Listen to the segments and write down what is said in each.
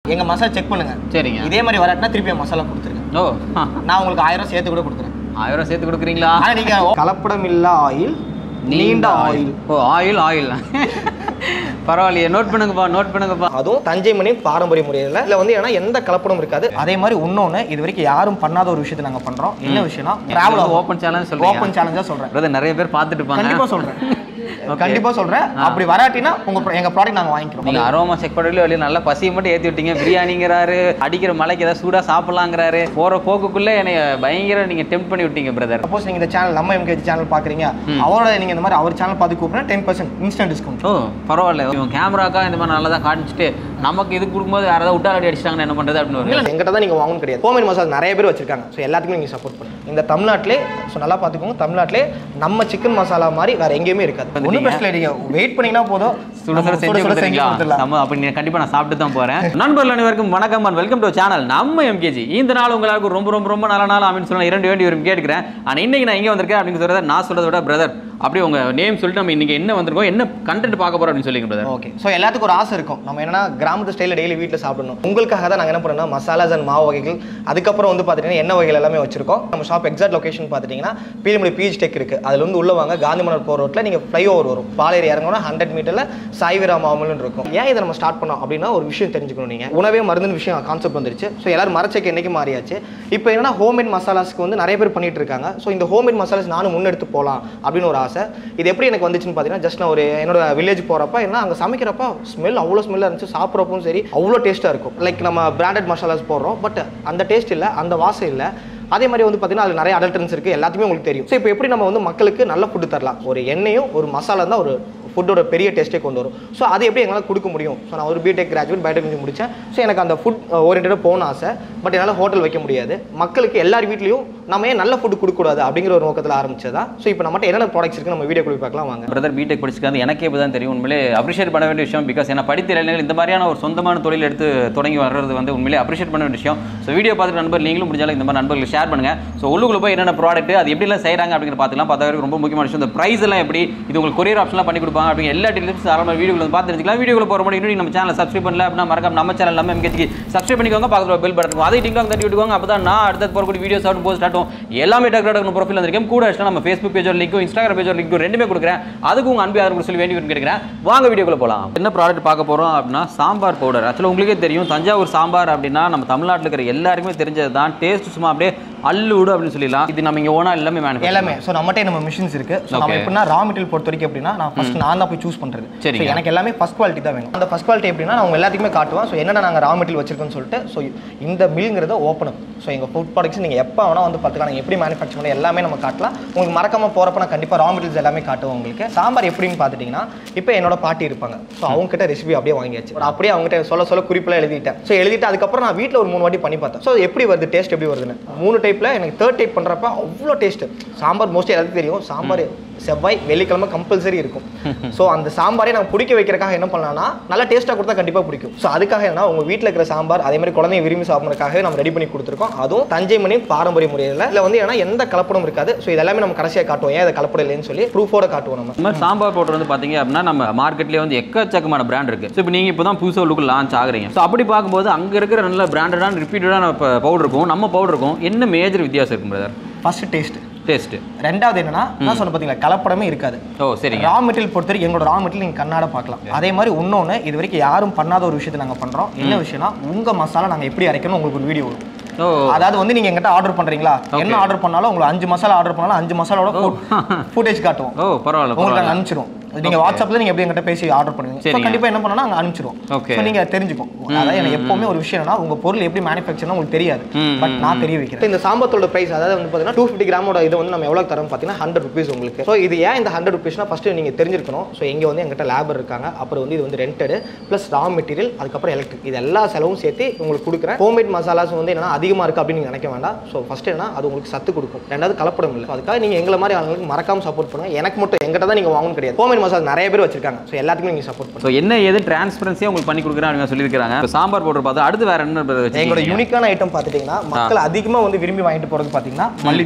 எங்க மசாலா செக் பண்ணுங்க சரிங்க இதே மாதிரி வராட்டினா திருப்பி என் மசாலா கொடுத்துருங்க ஓ நான் உங்களுக்கு ஆயிரம் ரூபாய் சேர்த்து கூட கொடுக்குறேன் ஆயிரம் ரூபா சேர்த்து கொடுக்குறீங்களா ஆனா நீங்க கலப்படம் இல்ல ஆயில் நீண்ட ஆயில் ஓ ஆயில் ஆயில் பரவாயில்லையே நோட் பண்ணுங்கப்பா நோட் பண்ணுங்கப்பா அதுவும் தஞ்சை மணி பாரம்பரிய முறையில் இதுல வந்து ஏன்னா எந்த கலப்படம் இருக்காது அதே மாதிரி இன்னொன்னு இது வரைக்கும் யாரும் பண்ணாத ஒரு விஷயத்தை நாங்க பண்றோம் என்ன விஷயம்னா டிராவல் ஓப்பன் சேலஞ்ச் சொல்றீங்க ஓப்பன் சேலஞ்சா சொல்றேன் பிரதர் நிறைய பேர் பார்த்துட்டு இருப்பாங்க கண்டிப்பா சொல்றேன் கண்டிப்பா சொல்றேன் அப்படி வராட்டினா உங்க pro- எங்க ப்ராடக்ட் நாங்க வாங்கிக்கிறோம் நீங்க அரோமா செக் பண்ணல வெளியே நல்லா பசியை மட்டும் ஏத்தி விட்டீங்க பிரியாணிங்கிறாரு அடிக்கிற மலைக்கு ஏதாவது சூடா சாப்பிடலாங்கிறாரு போற போக்குக்குள்ள என்னைய பயங்கர நீங்க டெம்ப் பண்ணி விட்டீங்க பிரதர் சப்போஸ் நீங்க இந்த சேனல் நம்ம எம்கேஜி சேனல் பாக்குறீங்க அவரோட நீங்க இந்த மாதிரி அவர் சேனல் பார்த்து கூப்பிடுறா ten percent instant discount oh பரவாயில்ல இவன் கேமராக்கா இந்த மாதிரி நல்லா தான் காமிச்சிட்டு நமக்கு இது கொடுக்கும்போது வேற ஏதாவது விட்டால் அடி அடிச்சிட்டாங்கன்னா என்ன பண்றது அப்படின்னு ஒரு இல்லை எங்கிட்ட தான் நீங்கள் வாங்கணும் கிடையாது ஹோம்மேட் மசாலா நிறைய பேர் வச்சிருக்காங்க ஸோ எல்லாத்துக்குமே நீங்கள் சப்போர்ட் பண்ணுங்க இந்த தமிழ்நாட்டிலே ஸோ நல்லா பார்த்துக்கோங்க தமிழ்நாட்டிலே நம்ம சிக்கன் மசாலா மாதிரி வேற எங்கேயுமே இருக்காது ஒன்றும் பெஸ்ட் இல்லை நீங்கள் வெயிட் பண்ணீங்கன்னா போதும் சுட சுட செஞ்சு கொடுத்துருங்களா கொடுத்துடலாம் நம்ம அப்படி நீ கண்டிப்பா நான் சாப்பிட்டு தான் போறேன் நண்பர்கள் அனைவருக்கும் வணக்கம் அண்ட் வெல்கம் டு சேனல் நம்ம எம்கேஜி இந்த நாள் உங்களுக்கு ரொம்ப ரொம்ப ரொம்ப நல்ல நாள் அப்படின்னு சொல்லி இரண்டு வேண்டி வரும் கேட்கிறேன் ஆனால் இன்னைக்கு நான் எங்கே வந்திருக்கேன் அப்படின்னு சொல்றத நான் சொல்றதை விட பிரதர் அப்படியே உங்க நேம் சொல்லிட்டு நம்ம இன்னைக்கு என்ன வந்திருக்கோம் என்ன கண்டென்ட் பார்க்க போறோம் அப்படின்னு சொல்லிங்க பிரதர் ஓகே ஸோ எல்லாத்துக்கும் ஒரு ஆசை இருக்கும் நம்ம என்னன்னா கிராமத்து ஸ்டைலில் டெய்லி வீட்டில் சாப்பிடணும் உங்களுக்காக தான் நாங்கள் என்ன பண்ணோம்னா மசாலாஸ் அண்ட் மாவு வகைகள் அதுக்கப்புறம் வந்து பார்த்துட்டீங்கன்னா எண்ணெய் வகைகள் எல்லாமே வச்சிருக்கோம் நம்ம ஷாப் எக்ஸாக்ட் லொகேஷன் பார்த்துட்டிங்கன்னா பீலிமணி பீச் டெக் இருக்குது அதில் வந்து உள்ள வாங்க காந்தி மன்னர் போகிற ரோட்டில் நீங்கள் ஃப்ளை ஓவர் வரும் பாலேரி இறங்கணும் ஹண்ட்ரட் மீட்டரில் சாய்விரா மாமல்னு இருக்கும் ஏன் இதை நம்ம ஸ்டார்ட் பண்ணோம் அப்படின்னா ஒரு விஷயம் தெரிஞ்சுக்கணும் நீங்கள் உணவே மருந்துன்னு விஷயம் கான்செப்ட் வந்துருச்சு ஸோ எல்லாரும் மரச்சைக்கு என்னைக்கு மாறியாச்சு இப்போ என்னன்னா ஹோம்மேட் மசாலாஸ்க்கு வந்து நிறைய பேர் பண்ணிட்டு இருக்காங்க ஸோ இந்த ஹோம்மேட் மசாலாஸ் நானும் முன்னெடுத்து போகலாம் அப்படின்னு ஒரு ஆசை இது எப்படி எனக்கு வந்துச்சுன்னு பார்த்தீங்கன்னா ஜஸ்ட் நான் ஒரு என்னோட வில்லேஜ் போகிறப்ப என்ன அங்கே சமைக்கிறப்ப ஸ்மெல் அவ்வளோ ஸ்மெல்லாக இருந்துச்சு சாப்பிட்றப்பவும் சரி அவ்வளோ டேஸ்ட்டாக இருக்கும் லைக் நம்ம பிராண்டட் மசாலாஸ் போடுறோம் பட் அந்த டேஸ்ட் இல்லை அந்த வாசம் இல்லை அதே மாதிரி வந்து பார்த்தீங்கன்னா அதில் நிறைய அடல்ட்ரன்ஸ் இருக்குது எல்லாத்துமே உங்களுக்கு தெரியும் ஸோ இப்போ எப்படி நம்ம வந்து மக்களுக்கு நல்ல ஃபுட்டு தரலாம் ஒரு எண்ணெயும் ஒரு மசாலா தான் ஒரு ஃபுட்டோட பெரிய டேஸ்ட்டே கொண்டு வரும் ஸோ அது எப்படி எங்களால் கொடுக்க முடியும் ஸோ நான் ஒரு பிடெக் கிராஜுவேட் பயோடெக்னாலஜி முடித்தேன் ஸோ எனக்கு அந்த ஃபுட் ஓரியன்டாக போகணும் ஆசை பட் என்னால் ஹோட்டல் வைக்க முடியாது மக்களுக்கு எல்லார் வீட்லேயும் நம்ம ஏன் நல்ல ஃபுட் கொடுக்கக்கூடாது அப்படிங்கிற ஒரு நோக்கத்தில் ஆரம்பிச்சதா ஸோ இப்போ நம்மகிட்ட என்னென்ன ப்ராடக்ட்ஸ் இருக்குது நம்ம வீடியோ போய் பார்க்கலாம் வாங்க பிரதர் பிடெக் படிச்சிருக்காங்க எனக்கே இப்போ தான் தெரியும் உண்மையிலே அப்ரிஷியேட் பண்ண வேண்டிய விஷயம் பிகாஸ் ஏன்னா படித்த இளைஞர்கள் இந்த மாதிரியான ஒரு சொந்தமான தொழில் எடுத்து தொடங்கி வர்றது வந்து உண்மையிலே அப்ரிஷியேட் பண்ண வேண்டிய விஷயம் ஸோ வீடியோ பார்த்துட்டு நண்பர் நீங்களும் முடிஞ்சாலும் இந்த மாதிரி நண்பர்களுக்கு ஷேர் பண்ணுங்க ஸோ உள்ளுக்குள்ள போய் என்னென்ன ப்ராடக்ட் அது எப்படிலாம் செய்கிறாங்க அப்படிங்கிற பார்த்துக்கலாம் பார்த்தா ரொம்ப முக்கியமான விஷயம் இந்த ப்ரைஸ் எல்லாம் எப்படி இது உங்களுக்கு கொரியர் ஆப்ஷன்லாம் பண்ணி கொடுப்பாங்க அப்படிங்கிற எல்லா டீட்டெயில்ஸ் ஆரம்ப வீடியோவில் வந்து பார்த்து தெரிஞ்சுக்கலாம் வீடியோவில் போகிற முன்னாடி இன்னும் நம்ம சேனல் சப்ஸ்கிரைப் பண்ணல அப்படின்னா மறக்காம நம்ம சேனல் நம்ம எம்கேஜிக்கு சப்ஸ்கிரைப் பண்ணிக்கோங்க பக்கத்தில் பெல் பட்டன் இருக்கும் அதை டிங்காங்க தட்டி விட்டுக்கோங்க அப்போ தான் நான் அடுத்த போகக்கூடிய வீடியோஸ் ஆகட்டும் போஸ்ட் ஆகட்டும் எல்லாமே டக்கு டக்கு ப்ரொஃபைல் வந்திருக்கேன் கூட actually நம்ம ஃபேஸ்புக் பேஜோட லிங்க்கும் இன்ஸ்டாகிராம் பேஜோட லிங்க்கும் ரெண்டுமே கொடுக்குறேன் அதுக்கு உங்கள் அன்பு யாரும் சொல்லி வேண்டி விரும்பி கேட்குறேன் வாங்க வீடியோக்குள்ள போகலாம் என்ன ப்ராடக்ட் பார்க்க போகிறோம் அப்படின்னா சாம்பார் பவுடர் ஆக்சுவலாக உங்களுக்கே தெரியும் தஞ்சாவூர் சாம்பார் அப்படின்னா நம்ம தமிழ்நாட்டில் இருக்கிற எல்லாருக்குமே தெரிஞ்சது தான் டேஸ்ட் சும்மா அப்படியே அல்லுடு அப்படின்னு சொல்லிடலாம் இது நம்ம இங்கே ஓனா எல்லாமே மேனுஃபேக்சர் எல்லாமே ஸோ நம்மகிட்ட நம்ம மிஷின்ஸ் இருக்கு ஸோ நம்ம Okay. எப்படின்னா ரா மெட்டீரியல் பொறுத்த வரைக்கும் எப்படின்னா நான் ஃபர்ஸ்ட் நான் தான் போய் சூஸ் பண்றது சரிங்க. So, எனக்கு எல்லாமே ஃபர்ஸ்ட் குவாலிட்டி தான் வேணும் அந்த ஃபர்ஸ்ட் குவாலிட்டி எப்படின்னா நான் உங்க எல்லாத்துக்குமே காட்டுவேன் ஸோ என்னென்ன நாங்கள் ரா மெட்டீரியல் வச்சிருக்கோம்னு சொல்லிட்டு ஸோ இந்த மில்ங்கிறத ஓப்பன் ஸோ எங்கள் ஃபுட் ப்ராடக்ட்ஸ் நீங்கள் எப்போ வேணா வந்து பார்த்துக்கலாம் நீங்கள் எப்படி மேனுஃபேக்சர் பண்ணி எல்லாமே நம்ம காட்டலாம் உங்களுக்கு மறக்காம போகிறப்ப நான் கண்டிப்பாக ரா மெட்டீரியல்ஸ் எல்லாமே காட்டுவேன் உங்களுக்கு சாம்பார் எப்படின்னு பார்த்துட்டிங்கன்னா இப்போ என்னோட பாட்டி இருப்பாங்க ஸோ அவங்க கிட்ட ரெசிபி அப்படியே வாங்கியாச்சு ஒரு அப்படியே அவங்ககிட்ட சொல்ல சொல்ல குறிப்பெல்லாம் எழுதிட்டேன் ஸோ எழுதிட்டு அதுக்கப்புறம் நான் வீட்டில் ஒரு மூணு வாட்டி பண்ணி பார்த்தேன் ஸோ எப்படி வருது டேஸ்ட் எப்படி வருதுன்னு மூணு டைப்பில் எனக்கு தேர்ட் டைப் பண்ணுறப்ப அவ்வளோ டேஸ்ட் சாம்பார் மோஸ்ட்லி எல்லாத்துக்கும் தெரியும் சாம்பார் செவ்வாய் வெள்ளிக்கிழமை கம்பல்சரி இருக்கும் ஸோ அந்த சாம்பாரே நான் பிடிக்க வைக்கிறக்காக என்ன பண்ணலாம்னா நல்லா டேஸ்ட்டாக கொடுத்தா கண்டிப்பாக பிடிக்கும் ஸோ அதுக்காக என்ன உங்கள் வீட்டில் இருக்கிற சாம்பார் அதே மாதிரி குழந்தைங்க விரும்பி சாப்பிட்றதுக்காக நம்ம ரெடி பண்ணி கொடுத்துருக்கோம் அதுவும் தஞ்சை மணி பாரம்பரிய முறையில் இதில் வந்து ஏன்னா எந்த கலப்படம் இருக்காது ஸோ இதெல்லாமே நம்ம கடைசியாக காட்டுவோம் ஏன் அதை கலப்படம் இல்லைன்னு சொல்லி ப்ரூஃபோட காட்டுவோம் நம்ம இந்த மாதிரி சாம்பார் பவுடர் வந்து பார்த்தீங்க அப்படின்னா நம்ம மார்க்கெட்லேயே வந்து எக்கச்சக்கமான பிராண்ட் இருக்கு ஸோ இப்போ நீங்கள் இப்போ தான் புதுசாக உள்ளுக்கு லான்ச் ஆகுறீங்க ஸோ அப்படி பார்க்கும்போது அங்கே இருக்கிற நல்ல பிராண்டடான ரிப்பீட்டடான பவுடர் இருக்கும் நம்ம பவுடர் இருக்கும் என்ன மேஜர் வித்தியாசம் இருக்கும் பிரதர் ஃபர்ஸ்ட் டேஸ்ட் டேஸ்ட்டு ரெண்டாவது என்னன்னா நான் சொன்ன பார்த்தீங்களா கலப்படமே இருக்காது ஓ சரிங்க ரா மெட்டீரியல் பொறுத்த வரைக்கும் எங்களோட ரா மெட்டீரியல் நீங்கள் கண்ணாட பார்க்கலாம் அதே மாதிரி இன்னொன்று இது வரைக்கும் யாரும் பண்ணாத ஒரு விஷயத்தை நாங்கள் பண்ணுறோம் என்ன விஷயம்னா உங்கள் மசாலா நாங்கள் எப்படி அரைக்கணும் உங்களுக்கு ஒரு வீடியோ வரும் ஓ அதாவது வந்து நீங்க எங்கிட்ட ஆர்டர் பண்றீங்களா என்ன ஆர்டர் பண்ணாலும் உங்களுக்கு அஞ்சு மசாலா ஆர்டர் பண்ணாலும் அஞ்சு மசாலாவோட ஃபுட்டேஜ் காட்டுவோம் ஓ பரவாயில்ல உங்களுக்கு பரவாயில்ல நாங்கள் அனுப்பிச்சிடும் நீங்க வாட்ஸ்அப்ல நீங்க எப்படி எங்கிட்ட பேசி ஆர்டர் பண்ணுவீங்க ஸோ சரிங்க. கண்டிப்பா என்ன பண்ணா நாங்க அனுப்பிச்சிடும் Okay. ஸோ நீங்க தெரிஞ்சுக்கும் அதாவது எனக்கு எப்பவுமே ஒரு விஷயம் என்னன்னா உங்க பொருள் எப்படி மேனுஃபேக்சர்னா உங்களுக்கு தெரியாது ம், பட் நான் தெரிய வைக்கிறேன் இந்த சாம்பத்தோட பிரைஸ் அதாவது வந்து பார்த்தீங்கன்னா டூ ஃபிஃப்டி கிராமோட இது வந்து நம்ம எவ்வளோ தரோம் பார்த்தீங்கன்னா ஹண்ட்ரட் ருபீஸ் உங்களுக்கு ஸோ இது ஏன் இந்த ஹண்ட்ரட் ருபீஸ்னா ஃபர்ஸ்ட் நீங்க தெரிஞ்சிருக்கணும் ஸோ இங்க வந்து எங்கிட்ட லேபர் இருக்காங்க அப்புறம் வந்து இது வந்து ரெண்டடு ப்ளஸ் ரா மெட்டீரியல் அதுக்கப்புறம் எலக்ட்ரிக் இது எல்லா செலவும் சேர்த்து உங்களுக்கு கொடுக்குறேன் ஹோம்மேட் மசாலாஸ் வந்து என்னன்னா அதிகமாக இருக்கு அப்படின்னு நீங்க நினைக்க வேண்டாம் ஸோ ஃபர்ஸ்ட் என்ன அது உங்களுக்கு சத்து கொடுக்கும் ரெண்டாவது கலப்படம் இல்லை அதுக்காக நீங்க எங்களை மாதிரி ஆளுங்களுக்கு மறக்காம சப்போர்ட் பண்ணுங்க எனக்கு மட்டும் எங்கிட்ட தான் நீங்க வாங்கணும் கிடையாது ஹோம்மேட் மசாலா நிறைய பேர் வச்சிருக்காங்க ஸோ எல்லாத்துக்குமே நீங்க சப்போர்ட் பண்ணுங்க ஸோ என்ன ஏது டிரான்ஸ்பரன்சியாக உங்களுக்கு பண்ணி கொடுக்குறேன் அப்படின்னு சொல்லியிருக்காங்க இப்போ சாம்பார் பவுடர் பார்த்தா அடுத்து வேற என்ன brother எங்களோட வச்சிருக்கீங்க யூனிக்கான ஐட்டம் பார்த்துட்டிங்கன்னா மக்கள் அதிகமாக வந்து விரும்பி வாங்கிட்டு போகிறது பார்த்தீங்கன்னா மல்லித்தூள்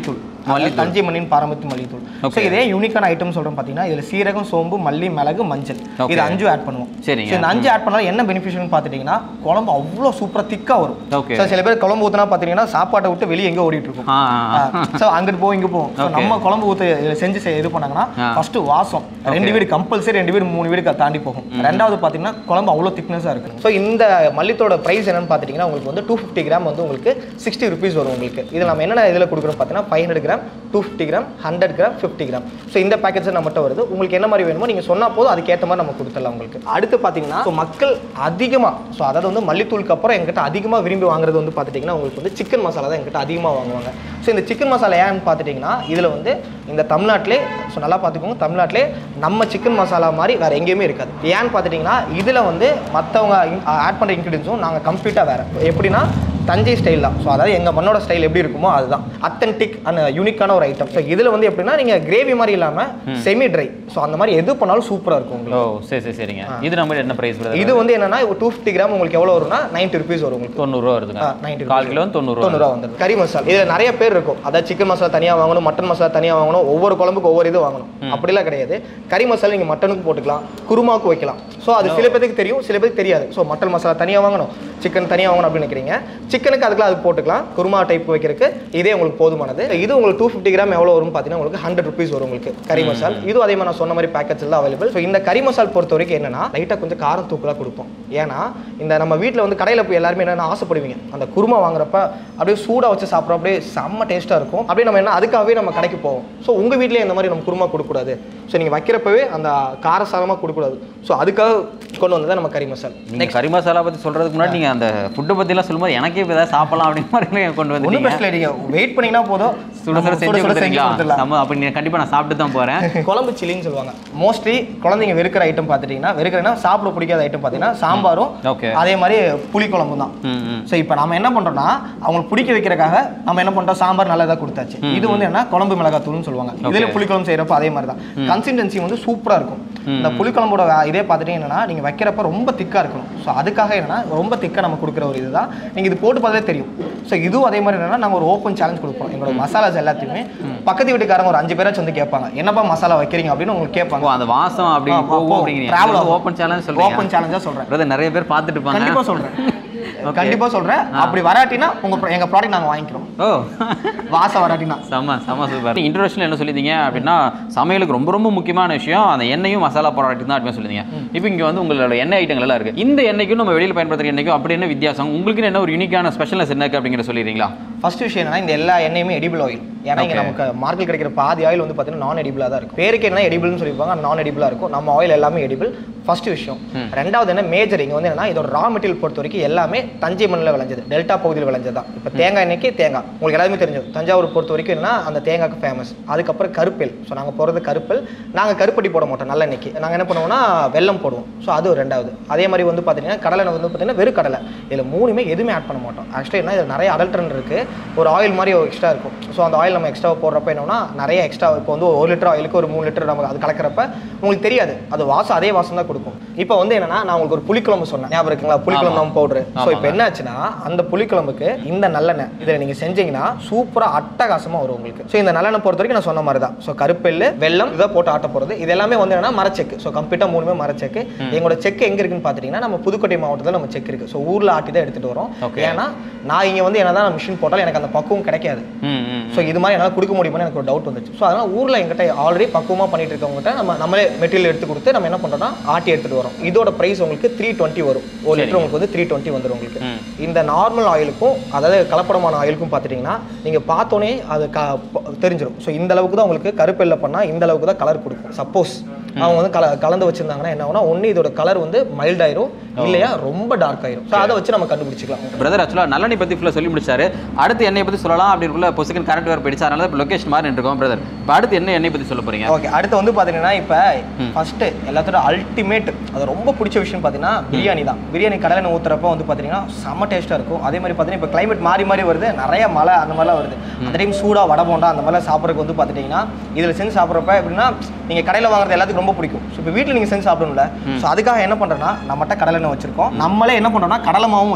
மல்லித்தூள் தஞ்சை மண்ணின் பாரம்பரிய மல்லித்தூள் ஸோ இதே யூனிக்கான ஐட்டம் சொல்றோம் பார்த்தீங்கன்னா இதில் சீரகம் சோம்பு மல்லி மிளகு மஞ்சள் இது அஞ்சும் ஆட் பண்ணுவோம் சரிங்க. So, இந்த அஞ்சு ஆட் பண்ணாலும் என்ன பெனிஃபிஷியல்னு பார்த்துட்டிங்கன்னா குழம்பு அவ்வளோ சூப்பராக திக்காக வரும் ஓகே So, சில பேர் குழம்பு ஊற்றினா பார்த்தீங்கன்னா சாப்பாட்டை விட்டு வெளியே எங்கே ஓடிட்டு இருக்கும் ஆ ஆ, ஆ. ஸோ அங்கிட்டு போகும் இங்கே போகும் ஸோ நம்ம குழம்பு ஊற்று செஞ்சு செ- இது பண்ணாங்கன்னா ஆ. ஃபர்ஸ்ட் வாசம் ரெண்டு வீடு கம்பல்சரி ரெண்டு வீடு மூணு வீடு தாண்டி போகும் ரெண்டாவது பார்த்தீங்கன்னா குழம்பு அவ்வளோ திக்னஸாக இருக்கும் ஸோ இந்த மல்லித்தோட ப்ரைஸ் என்னன்னு பார்த்தீங்கன்னா உங்களுக்கு வந்து டூ ஃபிஃப்டி கிராம் வந்து உங்களுக்கு சிக்ஸ்டி ருபீஸ் வரும் உங்களுக்கு இதில் நம்ம என்னென்ன இதில் கொடுக்குறோம் பார்த்தீங்கன்னா five hundred gram two fifty gram hundred gram fifty gram so இந்த பேக்கேஜ் நம்மகிட்ட வருது உங்களுக்கு என்ன மாதிரி வேணுமோ நீங்கள் சொன்னால் போதும் அதுக்கேற்ற மாதிரி நம்ம கொடுத்துடலாம் உங்களுக்கு அடுத்து பார்த்தீங்கன்னா so மக்கள் அதிகமாக ஸோ அதாவது வந்து மல்லித்தூளுக்கு அப்புறம் எங்கிட்ட அதிகமாக விரும்பி வாங்குறது வந்து பார்த்துட்டிங்கன்னா உங்களுக்கு வந்து சிக்கன் மசாலா தான் எங்கிட்ட அதிகமாக வாங்குவாங்க ஸோ இந்த சிக்கன் மசாலா ஏன்னு பார்த்துட்டிங்கன்னா இதில் வந்து இந்த தமிழ்நாட்டிலே ஸோ நல்லா பார்த்துக்கோங்க தமிழ்நாட்டிலே நம்ம சிக்கன் மசாலா மாதிரி வேறு எங்கேயுமே இருக்காது ஏன்னு பார்த்துட்டிங்கன்னா இதில் வந்து மற்றவங்க ஆட் பண்ணுற இன்க்ரீடியன்ஸும் நாங்கள் கம்ப்ளீட்டாக வேறு எப்படின்னா தஞ்சை ஸ்டைல் தான் ஸோ அதாவது எங்கள் மண்ணோட ஸ்டைல் எப்படி இருக்குமோ அதுதான் அத்தன்டிக் அண்ட் யூனிக்கான ஒரு ஐட்டம் ஸோ இதில் வந்து எப்படின்னா நீங்கள் கிரேவி மாதிரி இல்லாமல் செமி ட்ரை ஸோ அந்த மாதிரி எது பண்ணாலும் சூப்பராக இருக்கும் உங்களுக்கு ஓ சரி சரி சரிங்க இது நம்ம என்ன பிரைஸ் இது வந்து என்னன்னா டூ ஃபிஃப்டி கிராம் உங்களுக்கு எவ்வளோ வரும்னா நைன்ட்டி ருபீஸ் வரும் உங்களுக்கு தொண்ணூறுரூவா வருதுங்க நைன்ட்டி கால் கிலோ தொண்ணூறுரூவா தொண்ணூறுவா வந்துடும் கறி மசாலா இதில் நிறைய பேர் இருக்கும் அதாவது சிக்கன் மசாலா தனியாக வாங்கணும் மட்டன் மசாலா தனியாக வாங்கணும் ஒவ்வொரு குழம்புக்கு ஒவ்வொரு இது வாங்கணும் அப்படிலாம் கிடையாது கறி மசாலா நீங்கள் மட்டனுக்கு போட்டுக்கலாம் குருமாவுக்கு வைக்கலாம் ஸோ அது சில பேருக்கு தெரியும் சில பேருக்கு தெரியாது ஸோ மட்டன் மசாலா தனியாக வாங்கணும் சிக்கன் தனியாக வாங்கணும் அப்படின்னு நினைக்கிறீங்க சிக்கனுக்கு அதுக்கெல்லாம் அது போட்டுக்கலாம் குருமா டைப் வைக்கிறதுக்கு இதே உங்களுக்கு போதுமானது இது உங்களுக்கு டூ ஃபிஃப்டி கிராம் எவ்வளோ வரும் பார்த்தீங்கன்னா உங்களுக்கு ஹண்ட்ரட் ருபீஸ் வரும் உங்களுக்கு கறி மசால் இதுவும் அதே மாதிரி நான் சொன்ன மாதிரி பேக்கெட்ஸ் எல்லாம் அவைலபிள் ஸோ இந்த கறி மசால் பொறுத்த வரைக்கும் என்னன்னா லைட்டாக கொஞ்சம் காரம் தூக்கலாக கொடுப்போம் ஏன்னா இந்த நம்ம வீட்டில் வந்து கடையில் போய் எல்லாருமே என்னென்ன ஆசைப்படுவீங்க அந்த குருமா வாங்குறப்ப அப்படியே சூடாக வச்சு சாப்பிட்றோம் அப்படியே செம்ம டேஸ்ட்டாக இருக்கும் அப்படியே நம்ம என்ன அதுக்காகவே நம்ம கடைக்கு போவோம் ஸோ உங்கள் வீட்லேயே இந்த மாதிரி நம்ம குருமா கொடுக்கக்கூடாது ஸோ நீங்கள் வைக்கிறப்பவே அந்த காரசாரமாக கொடுக்கக்கூடாது ஸோ அதுக்காக கொண்டு வந்தது நம்ம கறி மசால் நீங்க கறி மசாலா பத்தி சொல்றதுக்கு முன்னாடி நீங்க அந்த ஃபுட்டை பத்திலாம் சொல்லும்போது எனக்கே இப்போ ஏதாவது சாப்பிடலாம் அப்படிங்கிற மாதிரி கொண்டு ஒன்றும் வந்துட்டீங்க பிரச்சனை நீங்கள் வெயிட் பண்ணிங்கன்னா போதும் சுட சுட செஞ்சு கொடுத்துருங்களா கொடுத்துடலாம் நம்ம அப்படி நீ கண்டிப்பா நான் சாப்பிட்டு தான் போறேன் குழம்பு சில்லின்னு சொல்லுவாங்க மோஸ்ட்லி குழந்தைங்க வெறுக்கிற ஐட்டம் பார்த்துட்டிங்கன்னா வெறுக்கிறேன்னா சாப்பிட பிடிக்காத ஐட்டம் பார்த்தீங்கன்னா சாம்பாரும் ஓகே அதே மாதிரி புளி குழம்பும் தான் ம் ம் ஸோ இப்போ நம்ம என்ன பண்ணுறோம்னா அவங்களுக்கு பிடிக்க வைக்கிறக்காக நம்ம என்ன பண்ணுறோம் சாம்பார் நல்லதாக கொடுத்தாச்சு இது வந்து என்ன குழம்பு மிளகாத்தூள்னு சொல்லுவாங்க இதில் புளிக்குழம்பு செய்கிறப்ப அதே மாதிரி தான் கன்சிஸ்டன்சி வந்து சூப்பராக இருக்கும் இந்த புளிக்குழம்போட வே- இதே பார்த்துட்டு என்னன்னா நீங்கள் வைக்கிறப்ப ரொம்ப திக்காக இருக்கணும் ஸோ அதுக்காக என்னன்னா ரொம்ப திக்காக நம்ம கொடுக்குற ஒரு இதுதான் நீங்கள் இது போட்டு பார்த்தாலே தெரியும் ஸோ இதுவும் அதே மாதிரி என்னன்னா நாங்கள் ஒரு ஓப்பன் சேலஞ்ச் கொடுப்போம் எங்களோட மசாலாஸ் எல்லாத்தையுமே பக்கத்து வீட்டுக்காரங்க ஒரு அஞ்சு பேராச்சும் வந்து கேட்பாங்க என்னப்பா மசாலா வைக்கிறீங்க அப்படின்னு உங்களுக்கு கேட்பாங்க ஓ அந்த வாசம் அப்படி ஆ, போகும் அப்போ அப்படிங்கிறீங்க travel ஆகும். ஓப்பன் சேலஞ்ச் சொல்றீங்க ஓப்பன் சேலஞ்சாக சொல்கிறேன் பிரதர் நிறைய பேர் பார்த்துட்டு இருப்பாங்க கண்டிப்பாக சொல்கிறேன் கண்டிப்பாக சொல்கிறேன் அப்படி வராட்டினா உங்கள் எங்கள் ப்ராடக்ட் நாங்கள் வாங்கிக்கிறோம் ஓ வாசம் வராட்டினா செம்ம செம்ம சூப்பர் இன்ட்ரோடக்ஷன் என்ன சொல்லியிருந்தீங்க அப்படின்னா சமையலுக்கு ரொம்ப ரொம்ப முக்கியமான விஷயம் அந்த எண்ணெயும் மசாலா ப்ராடக்ட் தான் அப்படின்னு சொல்லியிருந்தீங்க இப்போ இங்கே வந்து உங்களோட எண்ணெய் ஐட்டங்கள் எல்லாம் இருக்குது இந்த எண்ணெய்க்கும் நம்ம வெளியில் பயன்படுத்துகிற எண்ணெய்க்கும் அப்படி என்ன வித்தியாசம் உங்களுக்கு என்ன ஒரு யூனிக்கான ஸ்பெஷல்னஸ் என்ன இருக்கு அப்படிங்கிற சொல்லிடுறீங்களா ஃபர்ஸ்ட் விஷயம் என்னன்னா இந்த எல்லா எண்ணெயுமே எடிபிள் ஆயில் ஏன்னா இங்கே Okay. நமக்கு மார்க்கெட் கிடைக்கிற பாதி ஆயில் வந்து பார்த்தீங்கன்னா நான் எடிபிளாக தான் இருக்கும் பேருக்கு என்ன எடிபிள்னு சொல்லியிருப்பாங்க ஆனால் நான் எடிபிளாக இருக்கும் நம்ம ஆயில் எல்லாமே எடிபிள் ஃபர்ஸ்ட் விஷயம் ரெண்டாவது என்ன மேஜர் இங்கே வந்து என்னன்னா இதோட ரா மெட்டீரியல் பொறுத்த வரைக்கும் எல்லாமே தஞ்சை மண்ணில் விளைஞ்சது டெல்டா பகுதியில் விளைஞ்சது தான் இப்போ தேங்காய் எண்ணெய்க்கு தேங்காய் உங்களுக்கு எல்லாருமே தெரிஞ்சது தஞ்சாவூர் பொறுத்த வரைக்கும் என்னன்னா அந்த தேங்காய்க்கு ஃபேமஸ் அதுக்கப்புறம் கருப்பெல் ஸோ நாங்கள் போகிறது கருப்பல் நாங்கள் கருப்பட்டி போட மாட்டோம் நல்ல எண்ணெய்க்கு நாங்கள் என்ன பண்ணுவோம்னா வெல்லம் போடுவோம் ஸோ அது ஒரு ரெண்டாவது அதே மாதிரி வந்து பார்த்தீங்கன்னா கடலை வந்து பார்த்தீங்கன்னா வெறும் கடலை இதில் மூணுமே எதுவுமே ஆட் பண்ண மாட்டோம் ஆக்சுவலி என்ன இதில் நிறைய அடல்ட்ரன் இருக்குது ஒரு ஆயில் மாதிரி எக்ஸ்ட்ரா இருக்கும் ஸோ அந்த ஆயில் நம்ம எக்ஸ்ட்ரா போடுறப்ப என்னன்னா நிறைய எக்ஸ்ட்ரா இப்போ வந்து ஒரு லிட்டர் ஆயிலுக்கு ஒரு மூணு லிட்டர் நம்ம அது கலக்கிறப்ப உங்களுக்கு தெரியாது அது வாசம் அதே வாசம் தான் கொடுக்கும் இப்போ வந்து என்னன்னா நான் உங்களுக்கு ஒரு புளிக்குழம்பு சொன்னேன் ஞாபகம் இருக்குங்களா புளிக்குழம்பு நம்ம பவுடர் ஸோ இப்போ என்ன ஆச்சுன்னா அந்த புளிக்குழம்புக்கு இந்த நல்லெண்ணெய் இதில் நீங்கள் செஞ்சீங்கன்னா சூப்பராக அட்டகாசமாக வரும் உங்களுக்கு ஸோ இந்த நல்லெண்ணெய் பொறுத்த வரைக்கும் நான் சொன்ன மாதிரி தான் ஸோ கருப்பெல்லு வெல்லம் இதை போட்டு ஆட்ட போகிறது இது எல்லாமே வந்து என்னன்னா மரச்செக்கு ஸோ கம்ப்ளீட்டாக மூணுமே மரச்செக்கு எங்களோட செக் எங்கே இருக்குன்னு பார்த்தீங்கன்னா நம்ம புதுக்கோட்டை மாவட்டத்தில் நம்ம செக் இருக்குது ஸோ ஊரில் ஆட்டி தான் எடுத்துகிட்டு வரோம் Okay. ஏன்னா நான் இங்கே வந்து என்னதான் மிஷின் போட்டாலும் எனக்கு அந்த பக்குவம் கிடைக்காது ம் ம் ஸோ இது மாதிரி என்னால் கொடுக்க முடியுமான்னு எனக்கு ஒரு டவுட் வந்துச்சு ஸோ அதனால் ஊரில் எங்கிட்ட ஆல்ரெடி பக்குவமாக பண்ணிட்டு இருக்கவங்ககிட்ட நம்ம நம்மளே மெட்டீரியல் எடுத்து கொடுத்து நம்ம என்ன பண்ணுறோம்னா ஆட்டி எடுத்துகிட்டு வரோம் இதோட ப்ரைஸ் உங்களுக்கு த்ரீ டுவெண்ட்டி வரும் ஒரு லிட்டர் உங்களுக்கு வந்து த்ரீ டுவெண்ட்டி வந்துடும் உங்களுக்கு ம். இந்த நார்மல் ஆயிலுக்கும் அதாவது கலப்படமான ஆயிலுக்கும் பார்த்துட்டிங்கன்னா நீங்கள் பார்த்தோன்னே அது க ப- தெரிஞ்சிடும் ஸோ இந்த அளவுக்கு தான் உங்களுக்கு கருப்பெல்ல பண்ணால் இந்த அளவுக்கு தான் கலர் கொடுக்கும் சப்போஸ் அவங்க வந்து கல கலந்து வச்சிருந்தாங்கன்னா என்ன ஆகும்னா ஒன்று இதோட கலர் வந்து மைல்ட் ஆயிரும் இல்லையா ரொம்ப டார்க் ஆயிரும் ஸோ அதை வச்சு நம்ம கண்டுபிடிச்சிக்கலாம் பிரதர் ஆக்சுவலாக நல்லெண்ணெய் பற்றி ஃபுல்லாக சொல்லி முடிச்சாரு அடுத்து எண்ணெய் பற்றி சொல்லலாம் அப்படி இருக்குள்ள இப்போ செகண்ட் கரண்ட் வேறு போயிடுச்சு அதனால இப்போ லொக்கேஷன் மாதிரி இருக்கோம் பிரதர் இப்போ அடுத்து என்ன எண்ணெய் பற்றி சொல்ல போறீங்க ஓகே அடுத்து வந்து பார்த்தீங்கன்னா இப்போ ஃபர்ஸ்ட் எல்லாத்தோட அல்டிமேட் அது ரொம்ப பிடிச்ச விஷயம் பார்த்தீங்கன்னா பிரியாணி தான் பிரியாணி கடலை ஊற்றுறப்ப வந்து பார்த்தீங்கன்னா செம்ம டேஸ்ட்டாக இருக்கும் அதே மாதிரி பார்த்தீங்கன்னா இப்போ கிளைமேட் மாறி மாறி வருது நிறைய மழை அந்த மாதிரிலாம் வருது அந்த டைம் சூடாக வடை போண்டா அந்த மாதிரிலாம் சாப்பிட்றதுக்கு வந்து பார்த்துட்டிங்கன்னா இதில் செஞ்சு சாப்பிட்றப்ப எப்படின்னா நீங்கள் கடையில் வாங்குறது எல்லாத்துக்கும் ரொம்ப பிடிக்கும் ஸோ இப்போ வீட்டில் நீங்கள் செஞ்சு சாப்பிடணும்ல ஸோ அதுக்காக என்ன பண்ணுறோன்னா நம்மகிட்ட கடலை எண்ணெய் வச்சிருக்கோம் நம்மளே என்ன பண்ணுறோம்னா கடலை மாவும் வச்சிருக்கோம்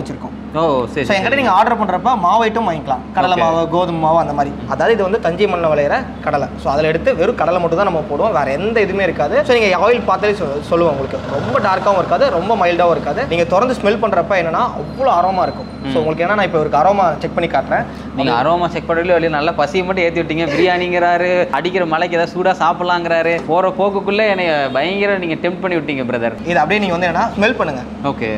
ஓ சரி ஸோ என்கிட்ட நீங்கள் ஆர்டர் பண்ணுறப்ப மாவு ஐட்டம் வாங்கிக்கலாம் கடலை Okay. மாவு கோதுமை மாவு அந்த மாதிரி அதாவது இது வந்து தஞ்சை மண்ணில் விளையிற கடலை ஸோ அதில் எடுத்து வெறும் கடலை மட்டும் தான் நம்ம போடுவோம் வேறு எந்த இதுவுமே இருக்காது ஸோ நீங்கள் ஆயில் பார்த்தாலே சொ- சொல்லுவோம் உங்களுக்கு ரொம்ப டார்க்காகவும் இருக்காது ரொம்ப மைல்டாகவும் இருக்காது நீங்கள் திறந்து ஸ்மெல் பண்ணுறப்ப என்னன்னா அவ்வளோ அரோமா இருக்கும் ஸோ உங்களுக்கு ஏன்னா நான் இப்போ ஒரு அரோமா செக் பண்ணி காட்டுறேன் நீங்க அரோமா செக் பண்ணல வெளியே நல்லா பசியை மட்டும் ஏத்தி விட்டீங்க பிரியாணிங்கிறாரு அடிக்கிற மலைக்கு ஏதாவது சூடா சாப்பிடலாங்கிறாரு போற போக்குக்குள்ள என்னை பயங்கர நீங்க டெம்ப் பண்ணி விட்டீங்க பிரதர் இது அப்படியே நீங்கள் வந்து என்னன்னா ஸ்மெல் பண்ணுங்க ஓகே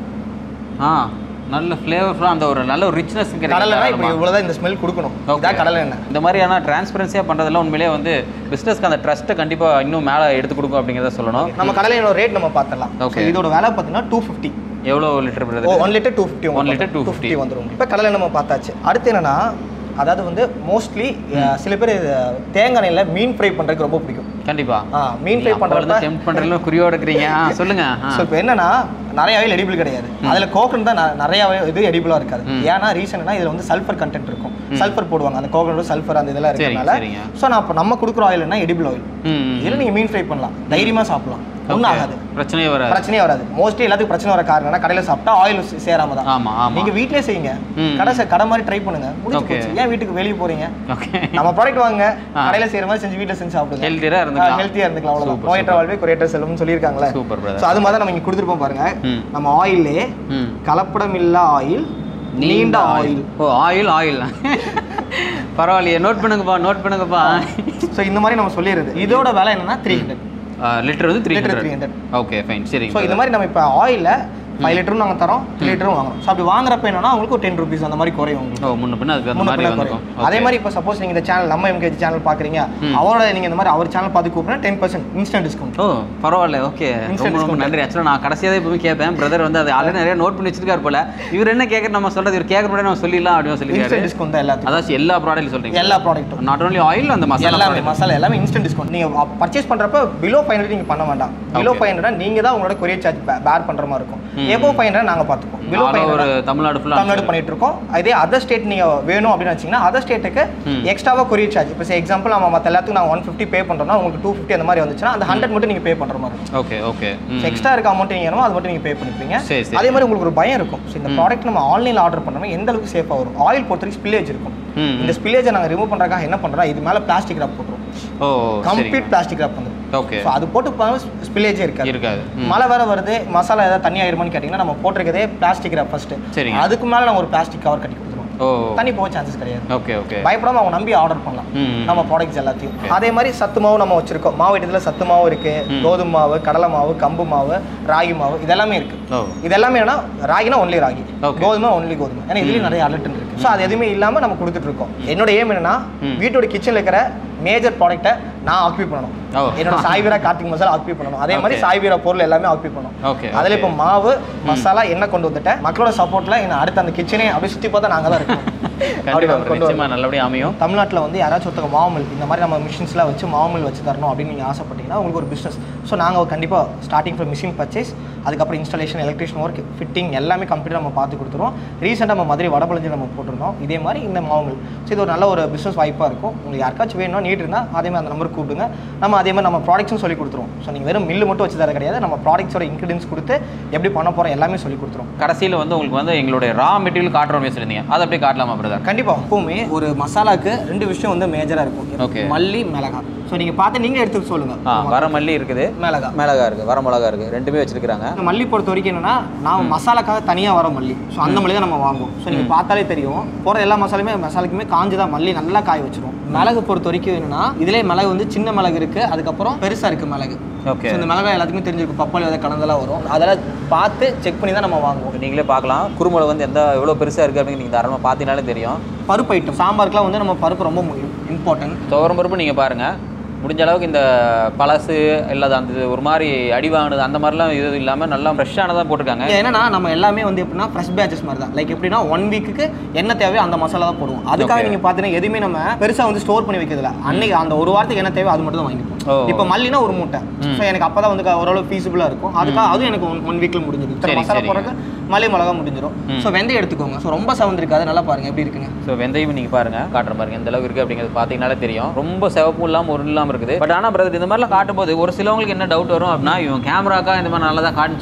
ஆ நல்ல ஃப்ளேவர்ஃபுல்லாக அந்த ஒரு நல்ல ஒரு ரிச்னஸ் கடலைனா இப்போ இவ்வளோதான் இந்த ஸ்மெல் கொடுக்கணும் இதான் கடலை எண்ணெய் இந்த மாதிரியான டிரான்ஸ்பரன்சியாக பண்ணுறதெல்லாம் உண்மையிலேயே வந்து பிஸ்னஸ்க்கு அந்த ட்ரஸ்ட்டை கண்டிப்பாக இன்னும் மேலே எடுத்து கொடுக்கும் அப்படிங்கிறத சொல்லணும் நம்ம கடலை எண்ணெய் ரேட் நம்ம பார்த்துடலாம் Okay. So, இதோட விலை பார்த்தீங்கன்னா டூ ஃபிஃப்டி எவ்வளோ litre oh brother one litre two fifty One liter 250. வந்துடும் இப்போ கடலை நம்ம பார்த்தாச்சு அடுத்து என்னன்னா அதாவது வந்து மோஸ்ட்லி சில பேர் இது தேங்காய் எண்ணெயில் மீன் ஃப்ரை பண்ணுறதுக்கு ரொம்ப பிடிக்கும் கண்டிப்பா ஆ மீன் ஃப்ரை பண்ணுறப்ப டெம்ப் பண்ணுறதுல குறியோட இருக்கிறீங்க ஆ சொல்லுங்க ஆ. ஸோ இப்போ என்னன்னா நிறைய ஆயில் எடிபிள் கிடையாது அதில் கோகனட் தான் ந- நிறைய இது எடிபிளாக இருக்காது ஏன்னா ரீசன்னா இதில் வந்து சல்ஃபர் கண்டென்ட் இருக்கும் சல்ஃபர் போடுவாங்க அந்த கோகனட் சல்ஃபர் அந்த இதெல்லாம் சரிங்க, இருக்கிறதுனால சரிங்க. ஸோ நான் இப்போ நம்ம கொடுக்குற ஆயில்னா எடிபிள் ஆயில் ம் ம். இதில் நீங்கள் மீன் ஃப்ரை பண்ணலாம் தைரியமாக சாப்பிடலாம் ஒன்றும் Okay. ஆகாது பிரச்சனையே வராது பிரச்சனையே வராது மோஸ்ட்லி எல்லாத்துக்கும் பிரச்சனை வர காரணம் என்ன கடையில் சாப்பிட்டா ஆயில் சேராம தான் ஆமா ஆமா நீங்க வீட்லயே செய்யுங்க ம். கடை செ- கடை மாதிரி ட்ரை பண்ணுங்க முடிஞ்சு Okay. போச்சு ஏன் வீட்டுக்கு வெளிய போறீங்க ஓகே நம்ம ப்ராடக்ட் வாங்க ஆ. கடையில செய்யற மாதிரி செஞ்சு வீட்ல செஞ்சு சாப்பிடுங்க ஹெல்த்தியராக இருந்துக்கலாம் ஹெல்த்தியா இருந்துக்கலாம் அவ்வளவுதான் Super, நோயற்ற வாழ்வே குறையற்ற செல்வம்னு சொல்லியிருக்காங்களே சூப்பர் ஸோ பிரதர் அது மாதிரி தான் நம்ம இங்க கொடுத்துருப்போம் பாருங்க ம் நம்ம ஆயிலே ம் கலப்படம் இல்லா ஆயில் நீண்ட ஆயில் ஓ ஆயில் ஆயில் பரவாயில்லையே நோட் பண்ணுங்கப்பா நோட் பண்ணுங்கப்பா ஸோ இந்த மாதிரி நம்ம சொல்லிடுறது இதோட விலை என்னன்னா த்ரீ ஹண்ட்ரட் லிட்டர் வந்து three litre three hundred hundred okay fine சரி ஸோ இந்த மாதிரி நம்ம இப்போ ஆயில ஃபைவ் லிட்டரும் நாங்கள் தரோம் த்ரீ லிட்டரும் வாங்குறோம் ஸோ அப்படி வாங்குறப்ப என்னன்னா உங்களுக்கு ஒரு டென் ருபீஸ் அந்த மாதிரி குறையும் உங்களுக்கு ஓ முன்ன பின்ன அதுக்கு அந்த முன்ன மாதிரி பின்ன வந்துக்கும் குறையும். அதே மாதிரி இப்போ சப்போஸ் நீங்க இந்த சேனல் நம்ம எம்கேஜி சேனல் பாக்குறீங்க அவரோட நீங்க இந்த மாதிரி அவர் சேனல் பார்த்து கூப்பிட்டா ten percent instant discount oh பரவாயில்ல ஓகே Instant ரொம்ப ரொம்ப discount. நன்றி ஆக்சுவலாக நான் கடைசியாக எப்பவுமே கேட்பேன் பிரதர் வந்து அது ஆல்ரெடி நிறைய நோட் பண்ணி வச்சிருக்காரு போல இவர் என்ன கேட்குற நம்ம சொல்றது இவர் கேட்குற முன்னாடி நம்ம சொல்லிடலாம் அப்படின்னு இன்ஸ்டன்ட் சொல்லியிருக்காரு டிஸ்கவுண்ட் தான் எல்லாத்துக்கும் அதாச்சும் எல்லா ப்ராடக்ட் சொல்றீங்க எல்லா ப்ராடக்ட்டும் நாட் only ஆயில் அந்த மசாலா எல்லாமே product. மசாலா எல்லாமே இன்ஸ்டன்ட் டிஸ்கவுண்ட் நீங்க பர்ச்சேஸ் பண்றப்ப பிலோ ஃபைவ் ஹண்ட்ரட் நீங்க பண்ண வேண்டாம் பிலோ ஃபைவ் ஹண்ட்ரட் நீங்க தான் உங்களோட கொரியர் சார்ஜ் பேர் பண்ற மாதிரி இருக்கும் எபோ ஃபைவ் ஹண்ட்ரட் நாங்க பார்த்துப்போம் below All five over hundred Tamil Nadu ஃபுல்லாக தமிழ்நாடு பண்ணிட்டு இருக்கோம் அதே அதர் ஸ்டேட் நீங்க வேணும் அப்படின்னு வச்சீங்கன்னா அதர் ஸ்டேட்டுக்கு எக்ஸ்ட்ராவா கொரியர் சார்ஜ் இப்போ எக்ஸாம்பிள் நம்ம மற்ற எல்லாத்துக்கும் நான் ஒன் ஃபிஃப்டி பே பண்றோம்னா உங்களுக்கு டூ ஃபிஃப்டி அந்த மாதிரி வந்துச்சுன்னா அந்த ஹண்ட்ரட் மட்டும் நீங்க பே பண்ற மாதிரி இருக்கும் ஓகே ஓகே எக்ஸ்ட்ரா இருக்க அமௌண்ட் நீங்க வேணுமோ அது மட்டும் நீங்க பே பண்ணிப்பீங்க சரி, சரி. அதே மாதிரி உங்களுக்கு ஒரு பயம் இருக்கும் ஸோ இந்த ப்ராடக்ட் நம்ம ஆன்லைன்ல ஆர்டர் பண்ணோம்னா எந்த அளவுக்கு சேஃபா வரும் ஆயில் பொறுத்த வரைக்கும் ஸ்பில்லேஜ் இருக்கும் ம் இந்த ஸ்பில்லேஜை நாங்க ரிமூவ் பண்றதுக்காக என்ன பண்றோம் இது மேல பிளாஸ்டிக் ரேப் போட்டுரும் ஓ கம்ப்ளீட் பிளாஸ்டிக் ரேப் வந்துடும் ஓகே ஸோ அது போட்டு ஸ்பில்லேஜே இருக்காது இருக்காது ம். மழை வேற வருது மசாலா ஏதாவது தண்ணி ஆயிருமான்னு கேட்டிங்கன்னா நம்ம போட்டிருக்கதே பிளாஸ்டிக் ரேப் ஃபர்ஸ்ட் சரிங்க. அதுக்கு மேல நம்ம ஒரு பிளாஸ்டிக் கவர் கட்டி கொடுத்துருவோம் ஓ தண்ணி போக சான்சஸ் கிடையாது ஓகே ஓகே பயப்படாம அவங்க நம்பி ஆர்டர் பண்ணலாம் ம் நம்ம ப்ராடக்ட்ஸ் எல்லாத்தையும் அதே மாதிரி சத்து மாவு நம்ம வச்சிருக்கோம் மாவு இடத்துல சத்து மாவு இருக்கு கோதுமை மாவு கடலை மாவு கம்பு மாவு ராகி மாவு இதெல்லாமே இருக்கு ஓ இது எல்லாமே என்ன ராகினா ஒன்லி ராகி Okay. கோதுமை ஒன்லி கோதுமை ஏன்னா இதுலயும் நிறைய அலர்ட் இருக்கு ஸோ அது எதுவுமே இல்லாம நம்ம கொடுத்துட்டு இருக்கோம் என்னோட ஏம் என்னன்னா வீட்டோட கிச்சன்ல இருக்கிற மேஜர் ப்ராடக்ட்டை நான் ஆக்குபை பண்ணணும் ஓ. என்னோட சாய்வீரா கார்த்திக் மசாலா ஆக்குபை பண்ணணும் அதே மாதிரி Okay. சாய்வீரா பொருள் எல்லாமே ஆக்குபை பண்ணணும் ஓகே அதுல இப்போ மாவு மசாலா என்ன கொண்டு வந்துட்டேன் மக்களோட சப்போர்ட்ல என்ன அடுத்த அந்த கிச்சனே அப்படியே சுத்தி பார்த்தா நாங்க தான் இருக்கோம் அப்படி கண்டிப்பாக நம்ம கொண்டு நிச்சயமா நல்லபடியாக அமையும் தமிழ்நாட்டில் வந்து யாராச்சும் ஒருத்தங்க மாவுமில் இந்த மாதிரி நம்ம மிஷின்ஸ்லாம் வச்சு மாவுமில் வச்சு தரணும் அப்படின்னு நீங்கள் ஆசைப்பட்டீங்கன்னா உங்களுக்கு ஒரு பிஸ்னஸ் ஸோ நாங்கள் கண்டிப்பாக ஸ்டார்டிங் ஃப்ரம் மிஷின் பர்ச்சேஸ் அதுக்கப்புறம் இன்ஸ்டாலேஷன் எலக்ட்ரிஷன் ஒர்க் ஃபிட்டிங் எல்லாமே கம்ப்ளீட்டாக நம்ம பார்த்து கொடுத்துருவோம் ரீசெண்டாக நம்ம மதுரை வடபழஞ்சி நம்ம போட்டிருந்தோம் இதே மாதிரி இந்த மாவுமில் ஸோ இது ஒரு நல்ல ஒரு பிஸ்னஸ் வாய்ப்பாக இருக்கும் உங்களுக்கு யாருக்காச்சும் வேணும் நீட் இருந்தால் அதே மாதிரி அந்த நம்பருக்கு கூப்பிடுங்க நம்ம அதே மாதிரி நம்ம ப்ராடக்ட்ஸும் சொல்லி கொடுத்துருவோம் ஸோ நீங்கள் வெறும் மில்லு மட்டும் வச்சு தர கிடையாது நம்ம ப்ராடக்ட்ஸோட இன்க்ரீடியன்ஸ் கொடுத்து எப்படி பண்ண போகிறோம் எல்லாமே சொல்லி கொடுத்துருவோம் கடைசியில் வந்து உங்களுக்கு வந்து எங்களுடைய ரா மெட்டீரியல் காட்டுறோம் பேசுறீங்க அதை அப்படியே காட்டலாமா பிரதர் கண்டிப்பாக எப்பவுமே ஒரு மசாலாக்கு ரெண்டு விஷயம் வந்து மேஜராக இருக்கும் Okay. மல்லி மிளகாய் ஸோ நீங்கள் பார்த்து நீங்களே எடுத்து சொல்லுங்க ஆ வர மல்லி இருக்குது மிளகாய் மிளகா இருக்குது வர மிளகா இருக்குது ரெண்டுமே வச்சிருக்கிறாங்க இந்த மல்லி பொறுத்த வரைக்கும் என்னன்னா நான் மசாலாக்காக தனியாக வர மல்லி ஸோ அந்த மல்லி தான் நம்ம வாங்குவோம் ஸோ நீங்கள் பார்த்தாலே தெரியும் போகிற எல்லா மசாலுமே மசாலுக்குமே காஞ்சு தான் மல்லி நல்லா காய வச்சிருவோம் மிளகு பொறுத்த வரைக்கும் என்னன்னா இதுலேயே மிளகு வந்து சின்ன மிளகு இருக்குது அதுக்கப்புறம் பெருசாக இருக்குது மிளகு ஓகே ஸோ இந்த மிளகாய் எல்லாத்துக்குமே தெரிஞ்சிருக்கும் பப்பாளி விதை கலந்தெல்லாம் வரும் அதெல்லாம் பார்த்து செக் பண்ணி தான் நம்ம வாங்குவோம் நீங்களே பார்க்கலாம் குறுமலை வந்து எந்த எவ்வளோ பெருசாக இருக்குது அப்படின்னு நீங்கள் தாராளமாக பார்த்தீங்கனாலே தெரியும் பருப்பு ஐட்டம் சாம்பாருக்குலாம் வந்து நம்ம பருப்பு ரொம்ப இம்பார்ட்டன்ட் துவரம் பருப்பு நீங்கள் பாருங்கள் முடிஞ்ச அளவுக்கு இந்த பழசு இல்லாத அந்த இது ஒரு மாதிரி அடி வாங்கினது அந்த மாதிரிலாம் இது இல்லாமல் நல்லா ஃப்ரெஷ்ஷானதாக போட்டிருக்காங்க இங்க என்னன்னா நம்ம எல்லாமே வந்து எப்படின்னா ஃப்ரெஷ் பேச்சஸ் மாதிரி தான் லைக் எப்படின்னா ஒன் வீக்குக்கு என்ன தேவையோ அந்த மசாலா தான் போடுவோம் அதுக்காக Okay. நீங்க பார்த்தீங்கன்னா எதுவுமே நம்ம பெருசா வந்து ஸ்டோர் பண்ணி வைக்கிறதுல அன்னைக்கு அந்த ஒரு வாரத்துக்கு என்ன தேவையோ அது மட்டும் தான் ஓ. வாங்கிப்போம் இப்போ மல்லினா ஒரு மூட்டை ஸோ எனக்கு அப்பதான் வந்து ஓரளவு ஃபீஸிபிளா இருக்கும் அதுக்காக அதுவும் எனக்கு ஒன் ஒன் வீக்ல முடிஞ்சிடும் இத்தனை சரி, மசாலா சரிங்க. போடுறதுக்கு மல்லி மிளகா முடிஞ்சிடும் ஸோ வெந்தயம் எடுத்துக்கோங்க ஸோ ரொம்ப சவந்திருக்காது நல்லா பாருங்க எப்படி இருக்குங்க ஸோ வெந்தயம் நீங்கள் பாருங்கள் காட்டுற பாருங்க எந்த அளவுக்கு இருக்குது அப்படிங்கிறது பார்த்தீங்கனாலே தெரியும் ரொம்ப சிவப்பும் இல்லாமல் ஒரு இல்லாமல் இருக்குது பட் ஆனால் பிரதர் இந்த மாதிரிலாம் காட்டும்போது ஒரு சிலவங்களுக்கு என்ன டவுட் வரும் அப்படின்னா இவன் கேமராக்கா இந்த மாதிரி நல்லா தான் காமிச்சிட்டு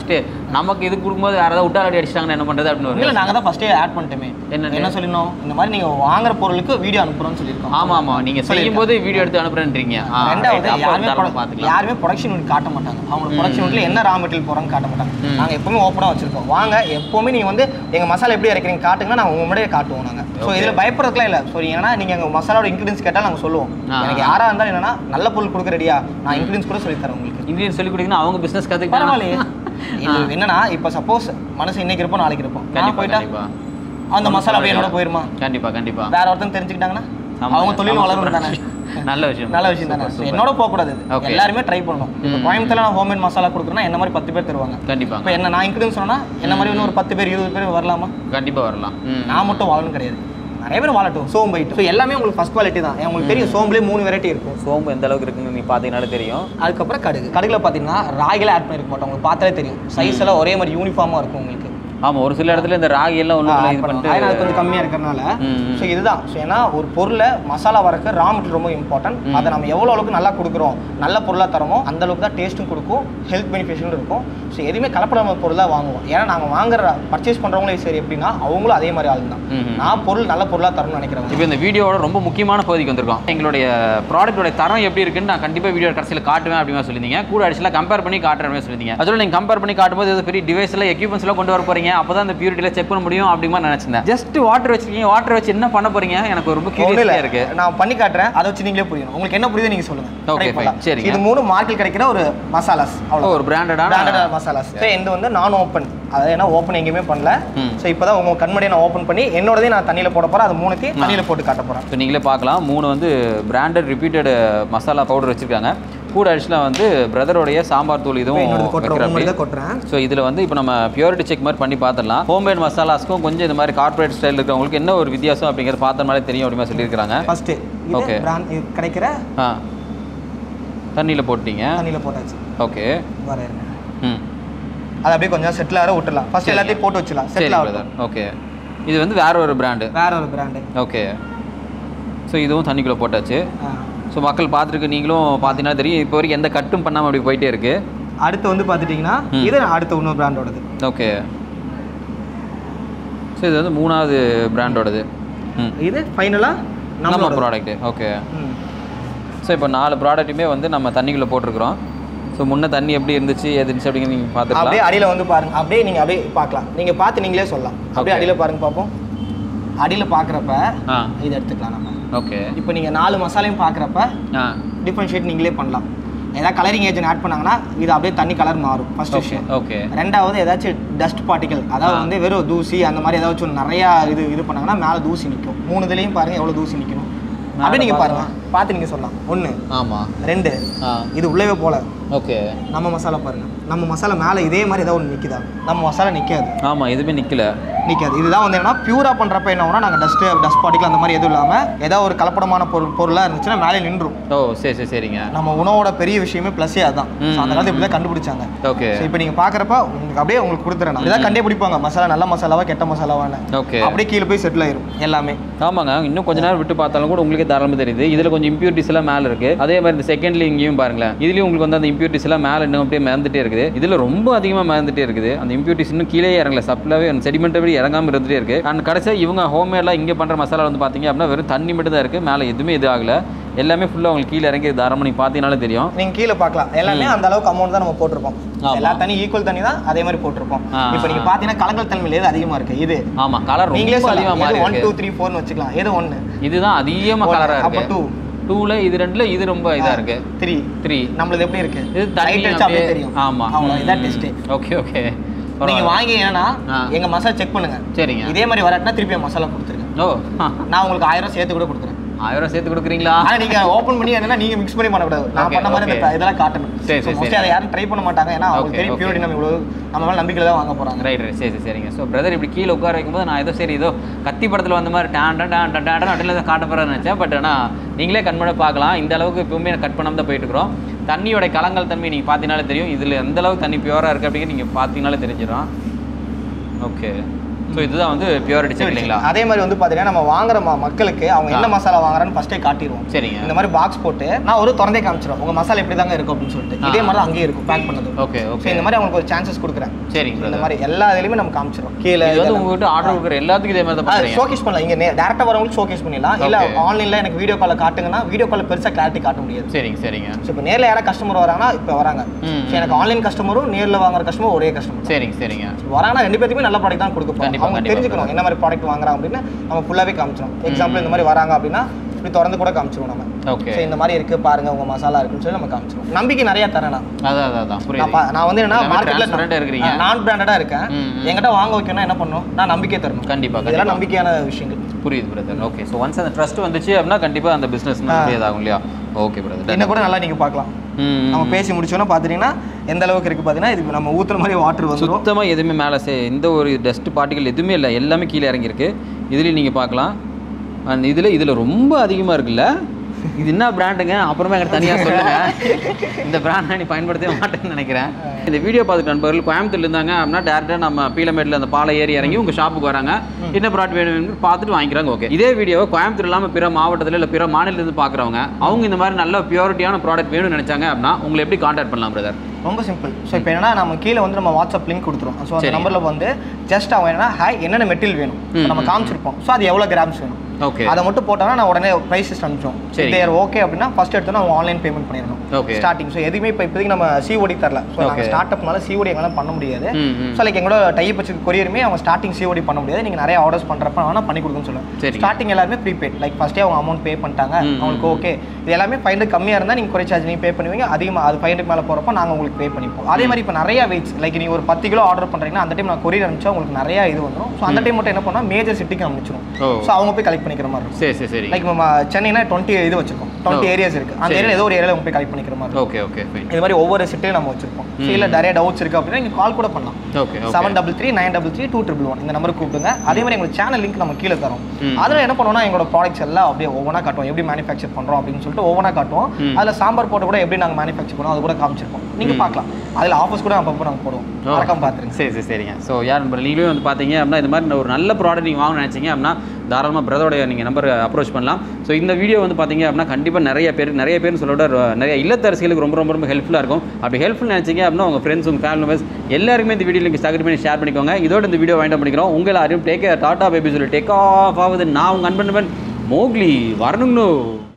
நமக்கு இது கொடுக்கும்போது வேறு ஏதாவது விட்டாலடி அடிச்சிட்டாங்கன்னா என்ன பண்ணுறது அப்படின்னு இல்லை ஒரு நாங்கள் தான் ஃபஸ்ட்டே ஆட் பண்ணிட்டோமே என்னன்னு? என்ன சொல்லினோம் இந்த மாதிரி நீங்கள் வாங்குற பொருளுக்கு வீடியோ அனுப்புகிறோம்னு சொல்லியிருக்கோம் ஆமாம் ஆமாம் நீங்கள் செய்யும்போது வீடியோ எடுத்து அனுப்புறேன்றீங்க ஆ, ரெண்டாவது right. அப்போ யாருமே தாராளமா produ- பார்த்துக்கலாம் யாருமே ப்ரொடக்ஷன் யூனிட் காட்ட மாட்டாங்க அவங்க ப்ரொடக்ஷன் யூனிட்ல என்ன ரா மெட்டீரியல் போறாங்க காட்ட மாட்டாங்க நாங்க எப்பவுமே ஓப்பனாக வச்சிருக்கோம் வாங்க எப்பவுமே நீங்க வந்து எங்க மசாலா எப்படி இறக்குறீங்க காட்டுங்கன்னா நாங்க உங்க முன்னாடியே காட்டுவோம் நாங்க ஸோ இதுல பயப்படுறதுக்குலாம் இல்ல ஸோ ஏன்னா நீங்க எங்க மசாலாவோட இன்கிரீடியன்ஸ் கேட்டால் நாங்க சொல்லுவோம் ஆ. எனக்கு யாரா இருந்தாலும் என்னன்னா நல்ல பொருள் கொடுக்க ரெடியா நான் இன்கிரீடியன்ஸ் கூட சொல்லி தரேன் உங்களுக்கு இந்தியன் சொல்லி கொடுத்தீங்கன்னா அவங்க பிஸ்னஸ் கற்றுக்கிட்டாங்க பரவாயில்லையே இது என்னன்னா இப்போ சப்போஸ் மனசு இன்னைக்கு இருப்போம் நாளைக்கு இருப்போம் நான் கண்டிப்பா போயிட்டா கண்டிப்பா அந்த மசாலா அப்படியே என்னோட போயிருமா கண்டிப்பா கண்டிப்பா வேற ஒருத்தன் தெரிஞ்சுக்கிட்டாங்கன்னா ஆமா, அவங்க தொழில் ஆமா, வளரும் super. தானே நல்ல விஷயம் நல்ல விஷயம் தானே Super, super. என்னோட போகக்கூடாது இது. Okay. எல்லாருமே ட்ரை பண்ணணும் இப்போ கோயம்புத்தூர்ல நான் ஹோம்மேட் மசாலா கொடுக்குறேன்னா என்ன மாதிரி பத்து பேர் தருவாங்க கண்டிப்பா இப்போ என்ன நான் இன்க்ரீடியன்ஸ் சொன்னா என்ன மாதிரி இன்னும் ஒரு பத்து பேர் இருபது பேர் வரலாமா கண்டிப்பா வரலாம் ம். நான் மட்டும் வாழணும் கிடையாது நிறைய பேர் வாழட்டும் சோம்பு ஐட்டம் ஸோ எல்லாமே உங்களுக்கு ஃபர்ஸ்ட் குவாலிட்டி தான் உங்களுக்கு தெரியும் சோம்புலேயே மூணு வெரைட்டி இருக்கும் சோம்பு எந்த அளவுக்கு இருக்குன்னு நீ பார்த்தீங்கனாலே தெரியும் அதுக்கப்புறம் கடுகு கடுகுல பார்த்தீங்கன்னா ராகில ஆட் பண்ணிருக்க மாட்டோம் உங்களுக்கு பார்த்தாலே தெரியும் சைஸ் எல்லாம் ஒரே மாதிரி யூனிஃபார்மாக இருக்கும் உங்களுக்கு ஆமா ஒரு சில இடத்துல இந்த ராகி எல்லாம் ஒன்று இது பண்ணிட்டு அது கொஞ்சம் கம்மியாக இருக்கிறனால ம், ம். ஸோ இதுதான் ஸோ ஏன்னா ஒரு பொருளை மசாலா வரக்கு ரா மெட்டீரியல் ரொம்ப இம்பார்ட்டன்ட் அதை நம்ம எவ்வளோ அளவுக்கு நல்லா கொடுக்குறோம் நல்ல பொருளாக தரமோ அந்த அளவுக்கு தான் டேஸ்ட்டும் கொடுக்கும் ஹெல்த் பெனிஃபிஷியலும் இருக்கும் ஸோ எதுவுமே கலப்படாம பொருள் தான் வாங்குவோம் ஏன்னா நாங்கள் வாங்குற பர்ச்சேஸ் பண்ணுறவங்களே சரி எப்படின்னா அவங்களும் அதே மாதிரி ஆள் தான் ம், ம். நான் பொருள் நல்ல பொருளாக தரணும்னு நினைக்கிறேன் இப்போ இந்த வீடியோவோட ரொம்ப முக்கியமான பகுதிக்கு வந்திருக்கோம் எங்களுடைய ப்ராடக்ட்டோட தரம் எப்படி இருக்குன்னு நான் கண்டிப்பாக வீடியோ கடைசியில் காட்டுவேன் அப்படின்னு சொல்லியிருந்தீங்க கூட அடிஷனலாக கம்பேர் பண்ணி காட்டுறேன் சொல்லியிருந்தீங்க அதில் நீங்கள் கம்பேர் பண்ணி காட்டும்போது ஏதோ பெரிய டிவைஸில் எக்யூப்மெண்ட்ஸ்லாம் கொண்டு வர போறீங்க அப்போ தான் அந்த பியூரிட்டியில் செக் பண்ண முடியும் அப்படிங்கிற மாதிரி நினச்சிருந்தேன் ஜஸ்ட் வாட்டர் வச்சிருக்கீங்க வாட்டர் வச்சு என்ன பண்ண போறீங்க எனக்கு ரொம்ப ஒன்றும் இல்லை கியூரியஸாக இருக்கு நான் பண்ணி காட்டுறேன் அதை வச்சு நீங்களே புரியணும் உங்களுக்கு என்ன புரியுது நீங்கள் சொல்லுங்கள் Okay, Try fine. பண்ணலாம். சரிங்க. இது மூணு மார்க்கெட் கிடைக்கிற ஒரு மசாலாஸ் அவ்வளோ ஒரு பிராண்டடான பிராண்டட் மசாலாஸ் இது வந்து நான் ஓப்பன் அதாவது ஏன்னா ஓப்பன் எங்கேயுமே பண்ணல ம். ஸோ இப்போ தான் உங்க கண்மடியை நான் ஓப்பன் பண்ணி என்னோடதே நான் தண்ணியில் போட போகிறேன் அது மூணுத்தையும் தண்ணியில் போட்டு காட்ட போகிறேன் இப்போ நீங்களே பார்க்கலாம் மூணு வந்து பிராண்டட் ரிப்பீட்டட் மசாலா பவுடர் வச்சிருக்காங்க கூட அடிஷனலாக வந்து பிரதரோடைய சாம்பார் தூள் இதுவும் என்னோட கொட்டுறேன் வைக்கிற உங்களோட கொட்டுறேன் ஸோ இதில் வந்து இப்போ நம்ம பியூரிட்டி செக் மாதிரி பண்ணி பார்த்துடலாம் ஹோம்மேட் மசாலாஸ்க்கும் கொஞ்சம் இந்த மாதிரி கார்ப்பரேட் ஸ்டைல் இருக்கிறவங்களுக்கு என்ன ஒரு வித்தியாசம் அப்படிங்கிறது பார்த்தனாலே தெரியும் அப்படின்னு சொல்லியிருக்காங்க ஃபர்ஸ்ட் இது Okay. பிராண்ட் இது கிடைக்கிற ஆ தண்ணியில் போட்டீங்க தண்ணியில் போட்டாச்சு ஓகே வர இருங்க ம் அது அப்படியே கொஞ்சம் செட்டில் ஆகிற விட்டுலாம் ஃபர்ஸ்ட் சரிங்க. எல்லாத்தையும் போட்டு வச்சிடலாம் சரி செட்டில் ஆகட்டும் பிரதர் ஓகே இது வந்து வேற ஒரு பிராண்டு வேற ஒரு பிராண்டு ஓகே ஸோ இதுவும் தண்ணிக்குள்ளே போட்டாச்சு ஸோ மக்கள் பார்த்துருக்கு நீங்களும் பார்த்தீங்கன்னா தெரியும் இப்போ வரைக்கும் எந்த கட்டும் பண்ணாமல் அப்படி போயிட்டே இருக்கு அடுத்து வந்து பார்த்துட்டிங்கன்னா ம். இது அடுத்த இன்னொரு பிராண்டோடது ஓகே ஸோ இது வந்து மூணாவது பிராண்டோடது ம் இது ஃபைனலாக நம்ம நம்மளோட ப்ராடக்ட்டு ஓகே ஸோ இப்போ நாலு ப்ராடக்ட்டுமே வந்து நம்ம தண்ணிக்குள்ளே போட்டிருக்கிறோம் ஸோ முன்ன தண்ணி எப்படி இருந்துச்சு எது இருந்துச்சு அப்படிங்கிறது நீங்கள் அப்படியே பார்த்துக்கலாம் அடியில் வந்து பாருங்க அப்படியே நீங்கள் அப்படியே பார்க்கலாம் நீங்கள் பார்த்து நீங்களே சொல்லலாம் அப்படியே Okay. அடியில் பாருங்க பார்ப்போம் அடியில் பார்க்குறப்ப ஆ இதை எடுத்துக்கலாம் நம்ம ஓகே இப்போ நீங்கள் நாலு மசாலையும் பார்க்குறப்ப ஆ டிஃப்ரென்ஷியேட் நீங்களே பண்ணலாம் ஏதாவது கலரிங் ஏஜென்ட் ஆட் பண்ணாங்கன்னா இது அப்படியே தண்ணி கலர் மாறும் ஃபர்ஸ்ட் ஓகே விஷயம் ஓகே ரெண்டாவது ஏதாச்சும் டஸ்ட் பார்ட்டிகல் அதாவது ஆ. வந்து வெறும் தூசி அந்த மாதிரி ஏதாச்சும் நிறையா இது இது பண்ணாங்கன்னா மேலே தூசி நிற்கும் மூணு இதுலேயும் பாருங்க எவ்வளோ தூசி நிற்கணும் அப்படியே நீங்கள் பாருங்க பார்த்து நீங்கள் சொல்லலாம் ஒன்று ஆமாம் ரெண்டு ஆ இது உள்ளவே போல ஓகே நம்ம மசாலா பாருங்க நம்ம மசாலா மேலே இதே மாதிரி ஏதாவது ஒன்று நிற்குதா நம்ம மசாலா நிற்காது ஆமாம் எதுவுமே நிற்கல நிற்காது இதுதான் வந்து என்னன்னா பியூரா பண்ணுறப்ப என்ன ஆகும்னா நாங்கள் டஸ்ட்டு டஸ்ட் பார்ட்டிகல் அந்த மாதிரி எதுவும் இல்லாமல் ஏதாவது ஒரு கலப்படமான பொருள் பொருளாக இருந்துச்சுன்னா மேலே நின்றும் ஓ சரி சரி சரிங்க நம்ம உணவோட பெரிய விஷயமே ப்ளஸ்ஸே அதான் ம், So, அந்த காலத்துல இப்படி தான் கண்டுபிடிச்சாங்க ஓகே ஸோ இப்போ நீங்கள் பார்க்குறப்ப உங்களுக்கு அப்படியே உங்களுக்கு கொடுத்துறேன் நான் இதான் கண்டே பிடிப்பாங்க மசாலா நல்ல மசாலாவா கெட்ட மசாலாவான்னு ஓகே அப்படியே கீழே போய் செட்டில் ஆயிரும் எல்லாமே ஆமாங்க இன்னும் கொஞ்ச நேரம் விட்டு பார்த்தாலும் கூட உங்களுக்கே தாராளமாக தெரியுது இதில் கொஞ்சம் இம்பியூரிட்டிஸ் எல்லாம் மேலே இருக்கு அதே மாதிரி இந்த செகண்ட்ல இங்கேயும் பாருங்களேன் இதுலயும் உங்களுக்கு வந்து அந்த இம்பியூரிட்டிஸ் எல்லாம் மேலே இன்னும் அப்படியே மிதந்துட்டே இருக்குது இதில் ரொம்ப அதிகமாக மிதந்துட்டே இருக்குது அந்த இம்பியூரிட்டிஸ் இன்னும் கீழே இறங்கல சப்ளாவே அந்த செடிமெண்ட் அப்படி இறங்காம இருந்துட்டே இருக்கு அண்ட் கடைசியாக இவங்க ஹோம்மேட்லாம் இங்கே பண்ணுற மசாலா வந்து பார்த்தீங்க அப்படின்னா வெறும் தண்ணி மட்டும் தான் இருக்குது மேலே எதுவுமே இது ஆகல எல்லாமே ஃபுல்லாக உங்களுக்கு கீழே இறங்கி தாராளமாக நீங்கள் பார்த்தீங்கனாலே தெரியும் நீங்க கீழே பார்க்கலாம் எல்லாமே அந்த அளவுக்கு அமௌண்ட் தான் நம்ம போட்டிருப்போம் ஆமா. எல்லா தண்ணி ஈக்குவல் தண்ணி தான் அதே மாதிரி போட்டிருப்போம் ஆ, இப்போ நீங்க பாத்தீங்கன்னா கலங்கல் தன்மையில் எது அதிகமா இருக்கு இது ஆமாம் கலர் நீங்களே ரொம்ப அதிகமாக சொல்லலாம் மாறி ஒன் டூ இருக்கு த்ரீ ஃபோர்னு வச்சுக்கலாம் எது ஒன்று இதுதான் அதிகமாக One, கலராக அப்போ இருக்கு two. டூவில் இது ரெண்டில் இது ரொம்ப இதாக இருக்கு த்ரீ த்ரீ நம்மளது எப்படி இருக்கு இது தண்ணி Light அடிச்சா அப்படியே அப்படியே- தெரியும் ஆமா அவ்வளோ இதான் டெஸ்ட் ஓகே ஓகே நீங்க வாங்கி என்னன்னா ஆ. எங்க மசாலா செக் பண்ணுங்க சரிங்க இதே மாதிரி வராட்டினா திருப்பி மசாலா கொடுத்துருங்க ஓ நான் உங்களுக்கு ஆயிரம் சேர்த்து கூட கொடுத்துறேன் ஆயிரம் சேர்த்து கொடுக்குறீங்களா ஆனா நீங்க ஓபன் பண்ணி என்னன்னா நீங்க மிக்ஸ் பண்ணி பண்ணக்கூடாது நான் Okay, பண்ண மாதிரி இந்த okay. இதெல்லாம் காட்டணும் சரி, சரி, மோஸ்ட்லி சரி. அதை யாரும் ட்ரை பண்ண மாட்டாங்க ஏன்னா Okay, அவங்களுக்கு தெரியும் okay. பியூரிட்டி நம்ம இவ்வளவு நம்ம மேல நம்பிக்கையில தான் வாங்க போறாங்க ரைட் ரைட் சரி சரி சரிங்க ஸோ பிரதர் இப்படி கீழே உட்கார வைக்கும்போது நான் ஏதோ சரி ஏதோ கத்தி படத்தில் வந்த மாதிரி டான் டான் டான் டான் டான் அப்படில தான் காட்ட போகிறேன்னு நினச்சேன் பட் ஆனால் நீங்களே கண்மூட பார்க்கலாம் இந்த அளவுக்கு எப்பவுமே கட் பண்ணாம தான் போயிட்டு இருக்கிறோம் தண்ணியோட கலங்கல் தன்மை நீங்கள் பார்த்தீங்கனாலே தெரியும் இதில் எந்த அளவுக்கு தண்ணி பியூராக இருக்குது அப்படிங்கிறது நீங்கள் பார்த்தீங்கனாலே தெரிஞ்சிடும் ஓகே ஸோ இதுதான் வந்து பியூரிட்டி செக் இல்லைங்களா அதே மாதிரி வந்து பார்த்தீங்கன்னா நம்ம வாங்குற ம- மக்களுக்கு அவங்க என்ன மசாலா வாங்குறான்னு ஃபஸ்ட்டே காட்டிடுவோம் சரிங்க இந்த மாதிரி பாக்ஸ் போட்டு நான் ஒரு திறந்தே காமிச்சிடும் உங்க மசாலா எப்படி தாங்க இருக்கும் அப்படின்னு சொல்லிட்டு இதே மாதிரி தான் அங்கேயே இருக்கும் பேக் பண்ணது ஓகே ஸோ ஓகே இந்த மாதிரி அவங்களுக்கு ஒரு சான்சஸ் கொடுக்குறேன் சரிங்க இந்த brother. மாதிரி எல்லா இதுலையுமே நம்ம காமிச்சிடும் கீழே இது வந்து உங்ககிட்ட ஆர்டர் கொடுக்குற எல்லாத்துக்கும் இதே மாதிரி தான் பண்ணுறீங்க ஷோகேஸ் பண்ணலாம் இங்க டேரக்டா வரவங்களுக்கு ஷோகேஸ் பண்ணிடலாம் இல்ல Okay. ஆன்லைன்ல எனக்கு வீடியோ கால்ல காட்டுங்கன்னா வீடியோ கால்ல பெருசா கிளாரிட்டி காட்ட முடியாது சரிங்க சரிங்க ஸோ இப்போ நேர்ல யாராவது கஸ்டமர் வராங்கன்னா இப்போ வராங்க ம், ஸோ எனக்கு ஆன்லைன் கஸ்டமரும் நேர்ல வாங்குற கஸ்டமர் ஒரே கஸ்டமர் சரிங்க சரிங்க வராங்கன்னா ரெண்டு பேருக்குமே நல்ல ப்ராடக்ட் தான் கொடுக்க போறோம் கண்டிப்பா, அவங்க கண்டிப்பா. தெரிஞ்சுக்கணும் என்ன மாதிரி ப்ராடக்ட் வாங்குறாங்க அப்படின்னு நம்ம ஃபுல்லாவே காமிச்சிடும் எக்ஸாம்பிள் இந்த மாதிரி வராங்க அப்படின்னா இப்படி திறந்து கூட காமிச்சிருவோம் நம்ம ஓகே ஸோ இந்த மாதிரி இருக்கு பாருங்க உங்க மசாலா இருக்குன்னு சொல்லி நம்ம காமிச்சிருவோம் நம்பிக்கை நிறைய தரேன் நான் அதான் அதான் அதான் நான் புரியுது பா- நான் வந்து என்ன எல்லாமே transparent ஆ மார்க்கெட்ல இருக்கிறீங்க. நான் பிராண்டடா இருக்கேன் ம், ம். என்கிட்ட வாங்க வைக்கணும்னா என்ன பண்ணணும் நான் நம்பிக்கை தரணும் கண்டிப்பா இதெல்லாம் கண்டிப்பா நம்பிக்கையான விஷயங்கள் புரியுது பிரதர் ஓகே ஸோ ஒன்ஸ் அந்த ட்ரஸ்ட் வந்துச்சு அப்படின்னா கண்டிப்பாக அந்த பிஸ்னஸ் இதாகும் இல்லையா ஓகே பிரதர் என்ன கூட நல்லா நீங்க பார்க்கலாம் நம்ம பேசி முடிச்சோன்னா பார்த்துட்டீங்கன்னா எந்த அளவுக்கு இருக்கு பார்த்தீங்கன்னா இது நம்ம ஊத்துற மாதிரி வாட்டர் வந்துடும் சுத்தமாக எதுவுமே மேலே சே எந்த ஒரு டஸ்ட் பார்ட்டிகள் எதுவுமே இல்லை எல்லாமே கீழே இறங்கியிருக்கு இதுலேயும் நீங்கள் பார்க்கலாம் அந்த இதில் இதில் ரொம்ப அதிகமாக இருக்குல்ல இது என்ன பிராண்டுங்க அப்புறமா எங்கிட்ட தனியாக சொல்லுங்க இந்த பிராண்டை நீ பயன்படுத்தவே மாட்டேன்னு நினைக்கிறேன் இந்த வீடியோ பார்த்துட்டு நண்பர்கள் கோயம்புத்தூர்ல இருந்தாங்க அப்படின்னா டேரெக்டாக நம்ம பீலமேட்டில் அந்த பாலை ஏறி இறங்கி உங்கள் ஷாப்புக்கு வராங்க என்ன ப்ராடக்ட் வேணும்னு பார்த்துட்டு வாங்கிக்கிறாங்க ஓகே இதே வீடியோவை கோயம்புத்தூர் இல்லாமல் பிற மாவட்டத்தில் இல்லை பிற மாநிலத்திலிருந்து பார்க்குறவங்க அவங்க இந்த மாதிரி நல்ல பியூரிட்டியான ப்ராடக்ட் வேணும்னு நினைச்சாங்க அப்படின்னா உங்களை எப்படி காண்டாக்ட் பண்ணலாம் பிரதர் ரொம்ப சிம்பிள் ஸோ இப்போ என்னன்னா நம்ம கீழே வந்து நம்ம வாட்ஸ்அப் லிங்க் கொடுத்துரும் ஸோ அந்த சரி. நம்பரில் வந்து ஜஸ்ட் அவன் என்னன்னா ஹாய் என்னென்ன மெட்டீரியல் வேணும் இப்ப நம்ம காமிச்சிருப்போம் ஸோ அது எவ்வளோ கிராம்ஸ் வேணும் ஓகே அதை மட்டும் போட்டோம்னா நான் உடனே ப்ரைஸ் லிஸ்ட் அனுப்பிச்சோம் சரி. தேர் ஓகே அப்படின்னா ஃபர்ஸ்ட் எடுத்தோன்னா அவங்க ஆன்லைன் பேமெண்ட் பண்ணிடணும் ஓகே ஸ்டார்டிங் ஸோ எதுவுமே இப்போ இப்போதைக்கு நம்ம சிஓடி தரல ஸோ Okay. நாங்கள் ஸ்டார்ட் அப்னால சிஓடி எங்களால் பண்ண முடியாது ம் ம் ஸோ லைக் எங்களோட டைப் வச்சு கொரியருமே அவங்க ஸ்டார்டிங் சிஓடி பண்ண முடியாது நீங்கள் நிறைய ஆர்டர்ஸ் பண்ணுறப்ப வேணால் பண்ணி கொடுக்குன்னு சொல்லுவேன் சரி. ஸ்டார்டிங் எல்லாருமே ப்ரீபெய்ட் லைக் ஃபஸ்ட்டே அவங்க அமௌண்ட் பே பண்ணிட்டாங்க ம், ம், அவங்களுக்கு ஓகே இது எல்லாமே ஃபைவ் ஹண்ட்ரட் கம்மியாக இருந்தால் நீங்கள் குறை சார்ஜ் நீங்கள் பே பண்ணுவீங்க அதிகமாக அது ஃபைவ் ஹண்ட்ரட் மேலே போகிறப்போ நாங்கள் உங்களுக்கு பே பண்ணிப்போம் அதே மாதிரி இப்போ நிறைய வெயிட்ஸ் லைக் நீங்கள் ஒரு பத்து கிலோ ஆர்டர் பண்ணுறீங்கன்னா அந்த டைம் நான் கொரியர் அனுப்பிச்சா உங்களுக்கு நிறைய இது வந்துடும் ஸோ அந்த டைம் மட்டும் என்ன பண்ணால் மேஜர் சிட்டிக்கு அனுப்பிச்சிடும் ஓ ஸோ அவங்க போய் கலெக்ட் பண்ணிக்கிற மாதிரி இருக்கும் சரி சரி சரி லைக் நம்ம சென்னைனா டுவெண்ட்டி இது வச்சிருக்கோம் டுவெண்ட்டி ஓ. ஏரியாஸ் இருக்கு அந்த சரி. ஏரியா ஏதோ ஒரு ஏரியாவில் போய் கலெக்ட் பண்ணிக்கிற மாதிரி இருக்கும் ஓகே ஓகே ஃபைன் இது மாதிரி ஒவ்வொரு சிட்டையும் நம்ம வச்சிருப்போம் ஸோ இல்லை நிறைய டவுட்ஸ் இருக்கு அப்படின்னா நீங்கள் கால் கூட பண்ணலாம் okay okay seven double three nine double three two triple one இந்த நம்பருக்கு கூப்பிடுங்க அதே மாதிரி எங்களுக்கு சேனல் லிங்க் நம்ம கீழே தரோம் ம். அதில் என்ன பண்ணுவோம்னா எங்களோட ப்ராடக்ட்ஸ் எல்லாம் அப்படியே ஒவ்வொன்றா காட்டுவோம் எப்படி மேனுஃபேக்சர் பண்ணுறோம் அப்படின்னு சொல்லிட்டு ஒவ்வொன்றா காட்டுவோம் ம். அதில் சாம்பார் போட்டு கூட எப்படி நாங்கள் மேனுஃபேக்சர் பண்ணுவோம் அது கூட காமிச்சிருப்போம் நீங்கள் பார்க்கலாம் அதில் ஆஃபர்ஸ் கூட அப்பப்போ நாங்கள் போடுவோம் ஓ. மறக்காம பார்த்துருங்க சரி சரி சரிங்க ஸோ யார் நம்பர் நீங்களும் வந்து பார்த்தீங்க அப்படின்னா இந்த மாதிரி ஒரு நல்ல ப்ராடக்ட் நீங்கள் வாங்கணும்னு நினச்சிங்க அப்படின்னா தாராளமாக பிரதரோடைய நீங்கள் நம்பர் அப்ரோச் பண்ணலாம் ஸோ இந்த வீடியோ வந்து பார்த்தீங்க அப்படின்னா கண்டிப்பாக நிறைய பேர் நிறைய பேர்னு சொல்ல விட ரொ- நிறைய இல்லத்தரசிகளுக்கு ரொம்ப ரொம்ப ரொம்ப ஹெல்ப்ஃபுல்லாக இருக்கும் அப்படி ஹெல்ப்ஃபுல் நினச்சிங்க அப்படின்னா உங்கள் ஃப்ரெண்ட்ஸ் உங்கள் ஃபேமிலி மெம்பர்ஸ் எல்லாருக்குமே இந்த வீடியோ லிங்க் ஸ்டார்ட் பண்ணி ஷேர் பண்ணிக்கோங்க இதோட இந்த வீடியோ வாங்கிட்டு பண்ணிக்கிறோம் உங்களை அறியும் டேக் டாடா பேபி சொல்லி டேக் ஆஃப் ஆகுது நான் உங்கள் அன்பன் மோக்லி வரணுங்கண்ணு